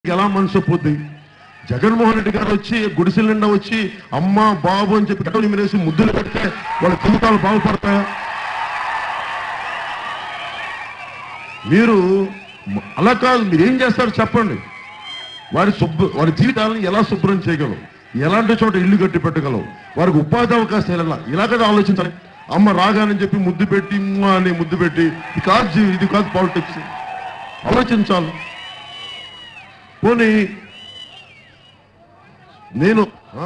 ఎలా మనసు ఒప్పుద్ది జగన్మోహన్ రెడ్డి గారు వచ్చి గుడిసెల నిండా వచ్చి అమ్మ బాబు అని చెప్పి గడ్డలు నిమిరేసి ముద్దులు పెడితే వాళ్ళ జీవితాలు బాగుపడతాయా మీరు మ- అలా కాదు మీరు ఏం చేస్తారు చెప్పండి వారి శుభ్ర వారి జీవితాలను ఎలా శుభ్రం చేయగలం ఎలాంటి చోట ఇల్లు కట్టి పెట్టగలం వారికి ఉపాధి అవకాశాలు ఎలా ఇలా కదా ఆలోచించాలి అమ్మ రాగానని చెప్పి ముద్దు పెట్టి ఉమ్మ అని ముద్దు పెట్టి ఇది కాదు జీ- ఇది కాదు పాలిటిక్స్ ఆలోచించాలి పోనీ నేను ఆ?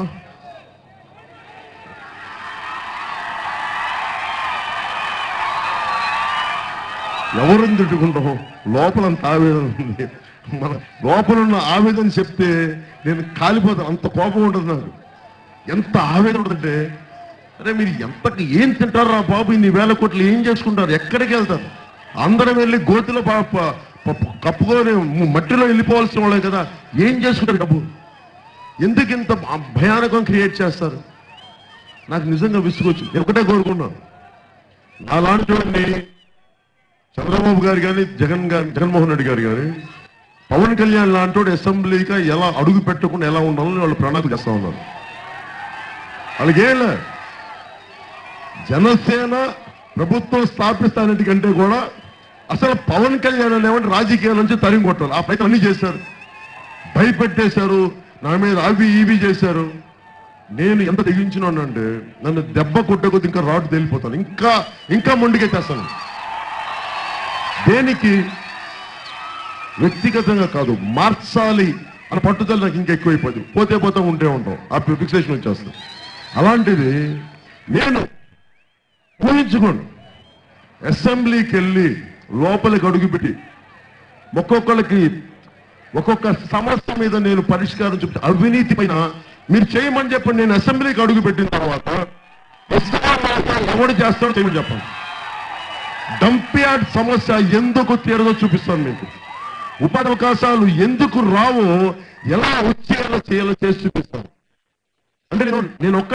ఎవరిని తిట్టుకుంటాం లోపలంత ఆవేదన ఉంది మన లోపల ఉన్న ఆవేదన చెప్తే నేను కాలిపోతాను అంత కోపం ఉంటుంది నాకు ఎంత ఆవేదన ఉంటుందంటే అరే మీరు ఎంతకి ఏం తింటారా బాబు ఇన్ని వేల కోట్లు ఏం చేసుకుంటారు ఎక్కడికి వెళ్తారు అందరం వెళ్ళి గోతిలో పా- ప- ప- కప్పుకొని మట్టిలో వెళ్ళిపోవాల్సిన వాళ్ళే కదా ఏం చేసుకుంటారు డబ్బు ఎందుకు ఇంత భయానకం క్రియేట్ చేస్తారు నాకు నిజంగా విసుగొచ్చు నేను ఒకటే కోరుకున్నాను అలాంటి వాడిని చంద్రబాబు గారు కానీ జగన్ గారు జగన్మోహన్ రెడ్డి గారు కానీ పవన్ కళ్యాణ్ లాంటి వాడు అసెంబ్లీగా ఎలా అడుగు పెట్టకుండా ఎలా ఉండాలని వాళ్ళు ప్రణాళిక చేస్తా ఉన్నారు వాళ్ళకేలే జనసేన ప్రభుత్వం స్థాపిస్తానంటి కంటే కూడా అసలు పవన్ కళ్యాణ్ అనేవాడు రాజకీయాల నుంచి తరిమి కొట్టాలి ఆ ప్రయత్నం అన్ని చేశారు భయపెట్టేశారు నా మీద అవి ఇవి చేశారు నేను ఎంత తెగించినానంటే నన్ను దెబ్బ కొట్టకొద్ది ఇంకా రాటు తేలిపోతాను ఇంకా ఇంకా మొండికెత్తేస్తాను దేనికి వ్యక్తిగతంగా కాదు మార్చాలి అని పట్టుదల నాకు ఇంకా ఎక్కువైపోతుంది పోతే పోతే ఉంటే ఉంటాం ఆ ఫిక్సేషన్ వచ్చేస్తుంది అలాంటిది నేను ఊహించుకోండి అసెంబ్లీకి వెళ్ళి లోపలికి అడుగుపెట్టి ఒక్కొక్కరికి ఒక్కొక్క సమస్య మీద నేను పరిష్కారం చెప్తే అవినీతి పైన మీరు చేయమని చెప్పండి నేను అసెంబ్లీకి అడుగు పెట్టిన తర్వాత ఎవడు చేస్తాడో చేయమని చెప్పండి డంప్యార్డ్ సమస్య ఎందుకు తీరదో చూపిస్తాను మీకు ఉపాధి అవకాశాలు ఎందుకు రావో ఎలా వచ్చేలా చేయాలో చేసి చూపిస్తాను అంటే నేను నేను ఒక్క